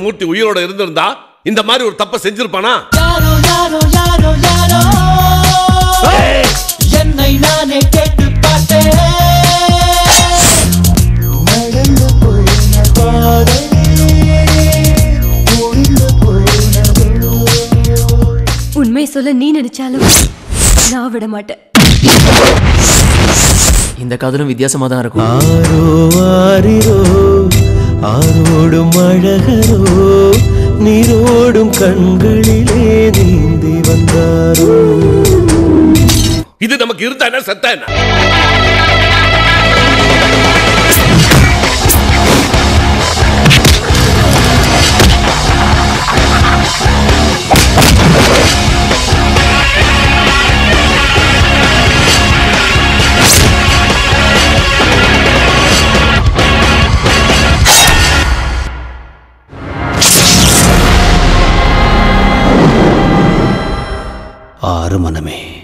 மூர்த்தி உயிரோட இருந்திருந்தா இந்த மாதிரி ஒரு தப்பை செஞ்சிருப்பானா யாரோ யாரோ யாரோ யாரோ என்னை நானே கேட்டு பார்த்தேன் நடந்து போன பாதை முடிந்து போனதோ உண்மை சொல்ல நீ நினைச்சாலும் நான் விட மாட்டேன் இந்த காதலும் வித்தியாசமா தான் இருக்கும் ஆரோ ஆரிரோ ஆரோடும் அழகரோ நீரோடும் கண்களிலே நீந்தி வந்தாரோ இது நமக்கு இருந்தா என்ன செத்தா என்ன ஆறு மனமே